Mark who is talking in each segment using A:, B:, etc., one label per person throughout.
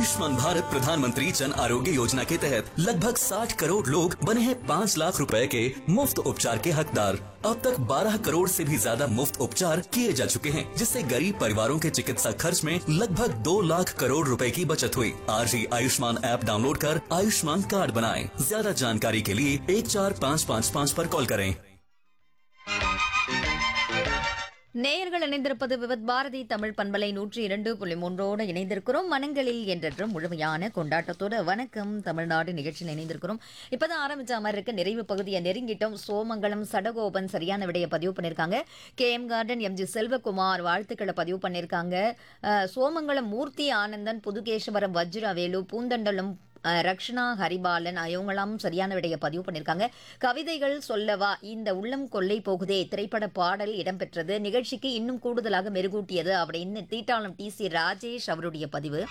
A: आयुष्मान भारत प्रधानमंत्री जन आरोग्य योजना के तहत लगभग 60 करोड़ लोग बने हैं 5 लाख रुपए के मुफ्त उपचार के हकदार अब तक 12 करोड़ से भी ज्यादा मुफ्त उपचार किए जा चुके हैं जिससे गरीब परिवारों के चिकित्सा खर्च में लगभग 2 लाख करोड़ रुपए की बचत हुई आज ही आयुष्मान ऐप डाउनलोड कर आयुष्मान कार्ड बनाएं ज्यादा जानकारी के लिए एक चार पाँच पाँच पाँच पर कॉल करें
B: நேயர்கள் இணைந்திருப்பது விவத் பாரதி தமிழ் பண்பலை நூற்றி இரண்டு புள்ளி மூன்றோடு இணைந்திருக்கிறோம் மனங்களில் என்றென்றும் முழுமையான கொண்டாட்டத்தோட வணக்கம் தமிழ்நாடு நிகழ்ச்சியில் இணைந்திருக்கிறோம் இப்பதான் ஆரம்பிச்ச மாதிரி இருக்கு நிறைவு பகுதியை நெருங்கிட்டோம் சோமங்கலம் சடகோபன் சரியான விடையை பதிவு பண்ணியிருக்காங்க K M Garden MG Selvakumar வாழ்த்துக்களை பதிவு பண்ணியிருக்காங்க அஹ், சோமங்கலம் மூர்த்தி ஆனந்தன் புதுகேசவரம் வஜ்ரவேலு பூந்தண்டலம் அஹ், ரக்ஷனா ஹரிபாலன் இவங்களாம் சரியான விடையை பதிவு பண்ணியிருக்காங்க கவிதைகள் சொல்லவா இந்த உள்ளம் கொள்ளை போகுதே திரைப்பட பாடல் இடம்பெற்றது நிகழ்ச்சிக்கு இன்னும் கூடுதலாக மெருகூட்டியது அப்படின்னு தீட்டாளம் டி சி ராஜேஷ் அவருடைய பதிவு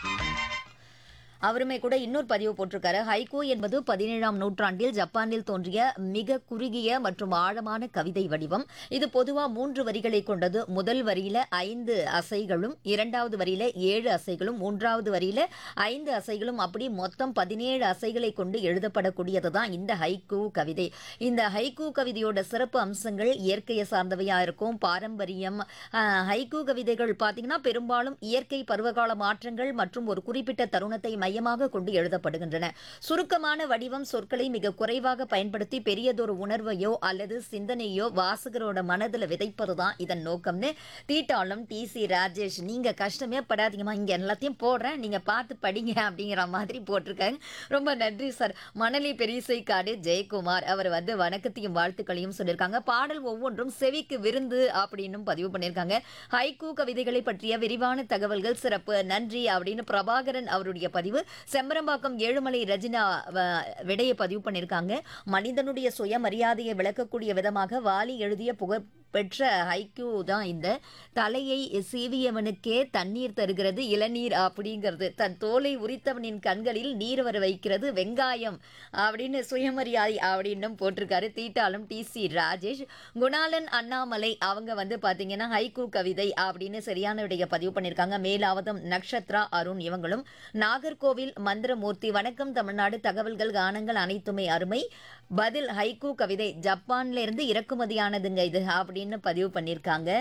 B: அவருமே கூட இன்னொரு பதிவு போட்டிருக்காரு ஹைகோ என்பது பதினேழாம் நூற்றாண்டில் ஜப்பானில் தோன்றிய மிக குறுகிய மற்றும் ஆழமான கவிதை வடிவம் இது பொதுவா மூன்று வரிகளை கொண்டது முதல் வரியில ஐந்து அசைகளும் இரண்டாவது வரியில ஏழு அசைகளும் மூன்றாவது வரியில ஐந்து அசைகளும் அப்படி மொத்தம் பதினேழு அசைகளை கொண்டு எழுதப்படக்கூடியது தான் இந்த ஹைக்கூ கவிதை இந்த ஹைக்கூ கவிதையோட சிறப்பு அம்சங்கள் இயற்கையை சார்ந்தவையா இருக்கும் பாரம்பரியம் ஆஹ், ஹைக்கூ கவிதைகள் பார்த்தீங்கன்னா பெரும்பாலும் இயற்கை பருவகால மாற்றங்கள் மற்றும் ஒரு குறிப்பிட்ட தருணத்தை மையமாக கொண்டு எழுதப்படுகின்றன சுருக்கமான வடிவம் சொற்களை மிக குறைவாக பயன்படுத்தி பெரியதொரு உணர்வையோ அல்லது சிந்தனையோ வாசகரோட மனதில் விதைப்பது தான் இதன் நோக்கம்னு தீட்டாளம் டி சி ராஜேஷ் நீங்க கஷ்டமே படாதீங்கம்மா இங்க எல்லாத்தையும் போடுறேன் நீங்க பார்த்து படிங்க அப்படிங்கிற மாதிரி போட்டிருக்காங்க ரொம்ப நன்றி சார் மணலி பெரியசை காடு ஜெயக்குமார் அவர் வந்து வணக்கத்தையும் வாழ்த்துக்களையும் சொல்லியிருக்காங்க பாடல் ஒவ்வொன்றும் செவிக்கு விருந்து அப்படின்னும் பதிவு பண்ணியிருக்காங்க ஹைக்கூ கவிதைகளை பற்றிய விரிவான தகவல்கள் சிறப்பு நன்றி அப்படின்னு பிரபாகரன் அவருடைய பதிவு செம்பரம்பாக்கம் ஏழுமலை ரஜினா வ- விடையை பதிவு பண்ணியிருக்காங்க மனிதனுடைய சுயமரியாதையை விளக்கக்கூடிய விதமாக வாலி எழுதிய புகழ் பெற்ற ஹைக்கூ தான் இந்த தலையை சீவியவனுக்கே தண்ணீர் தருகிறது இளநீர் அப்படிங்கிறது தன் தோலை உரித்தவனின் கண்களில் நீர் வர வைக்கிறது வெங்காயம் அப்படின்னு சுயமரியாதை அப்படின்னும் போட்டிருக்காரு தீட்டாலும் டி சி ராஜேஷ் குணாலன் அண்ணாமலை அவங்க வந்து பாத்தீங்கன்னா ஹைக்கூ கவிதை அப்படின்னு சரியான விடைய பதிவு பண்ணியிருக்காங்க மேலாவதம் நக்ஷத்ரா அருண் இவங்களும் நாகர்கோவில் மந்திரமூர்த்தி வணக்கம் தமிழ்நாடு தகவல்கள் கானங்கள் அனைத்துமே அருமை பதில் ஹைக்கூ கவிதை ஜப்பான்ல இருந்து இறக்குமதியானதுங்க இது அப்படின்னு பதிவு பண்ணியிருக்காங்க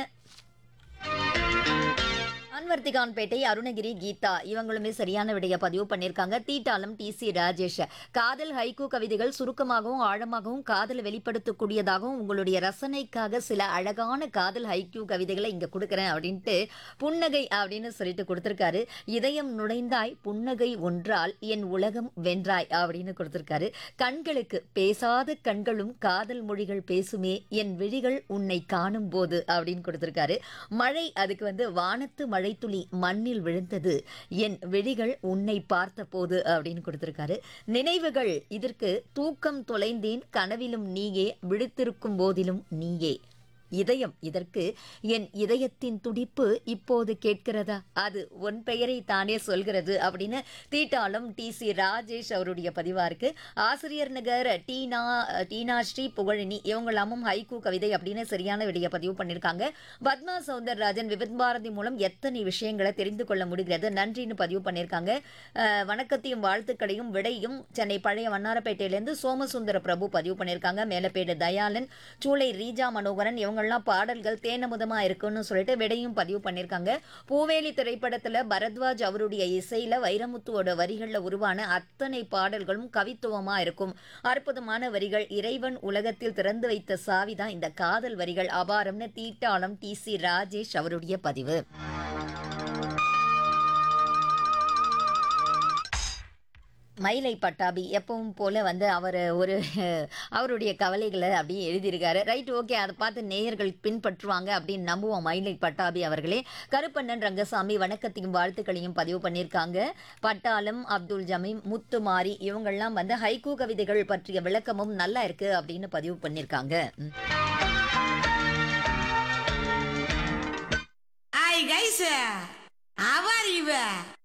B: அன்வர்த்திகான்பேட்டை அருணகிரி கீதா இவங்களுமே சரியான விடைய பதிவு பண்ணியிருக்காங்க தீட்டாலம் டி சி ராஜேஷ் காதல் ஹைக்கூ கவிதைகள் சுருக்கமாகவும் ஆழமாகவும் காதலை வெளிப்படுத்தக்கூடியதாகவும் உங்களுடைய ரசனைக்காக சில அழகான காதல் ஹைக்கூ கவிதைகளை இங்க கொடுக்குறேன் அப்படின்ட்டு புன்னகை அப்படின்னு சொல்லிட்டு கொடுத்திருக்காரு இதயம் நுழைந்தாய் புன்னகை ஒன்றால் என் உலகம் வென்றாய் அப்படின்னு கொடுத்திருக்காரு கண்களுக்கு பேசாத கண்களும் காதல் மொழிகள் பேசுமே என் விழிகள் உன்னை காணும் போது அப்படின்னு கொடுத்திருக்காரு மழை அதுக்கு வந்து வானத்து மழைத்துளி மண்ணில் விழுந்தது என் விழிகள் உன்னை பார்த்தபோது அப்படின்னு கொடுத்திருக்காரு நினைவுகள் இதற்கு தூக்கம் தொலைந்தேன் கனவிலும் நீயே விழித்திருக்கும் போதிலும் நீயே இதயம் இதற்கு என் இதயத்தின் துடிப்பு இப்போது கேட்கிறதா அது உன் பெயரை தானே சொல்கிறது அப்படின்னு தீட்டாலும் டி சி ராஜேஷ் அவருடைய பதிவா இருக்கு ஆசிரியர் நகர் டீனா டீனா ஸ்ரீ புகழினி இவங்களாமும் ஹைக்கூ கவிதை அப்படின்னு சரியான விடைய பதிவு பண்ணியிருக்காங்க பத்மா சௌந்தரராஜன் விவித் பாரதி மூலம் எத்தனை விஷயங்களை தெரிந்து கொள்ள முடிகிறது நன்றின்னு பதிவு பண்ணியிருக்காங்க அஹ், வணக்கத்தையும் வாழ்த்துக்களையும் விடையும் சென்னை பழைய வண்ணாரப்பேட்டையிலேருந்து சோமசுந்தர பிரபு பதிவு பண்ணியிருக்காங்க மேலப்பேடு தயாளன் சூளை ரீஜா மனோகரன் இவங்கெல்லாம் பாடல்கள் தேனமுதமா இருக்குன்னு சொல்லிட்டு விடையும் பதிவு பண்ணியிருக்காங்க பூவேலி திரைப்படத்துல பரத்வாஜ் அவருடைய இசையில வைரமுத்துவோட வரிகள்ல உருவான அத்தனை பாடல்களும் கவித்துவமா இருக்கும் அற்புதமான வரிகள் இறைவன் உலகத்தில் திறந்து வைத்த சாவிதான் இந்த காதல் வரிகள் அபாரம்னு தீட்டாளம் டி சி ராஜேஷ் அவருடைய பதிவு மயிலை பட்டாபி எப்பவும் போல வந்து அவர் ஒரு அவருடைய கவலைகளை அப்படியே எழுதியிருக்காரு ரைட் ஓகே அதை பார்த்து நேயர்கள் பின்பற்றுவாங்க அப்படின்னு நம்புவோம் மயிலை பட்டாபி அவர்களே கருப்பண்ணன் ரங்கசாமி வணக்கத்தையும் வாழ்த்துக்களையும் பதிவு பண்ணியிருக்காங்க பட்டாளம் அப்துல் ஜமீம் முத்துமாரி இவங்கெல்லாம் வந்து ஹைக்கூ கவிதைகள் பற்றிய விளக்கமும் நல்லா இருக்கு அப்படின்னு பதிவு பண்ணியிருக்காங்க ம்.
C: Hi guys, how are you?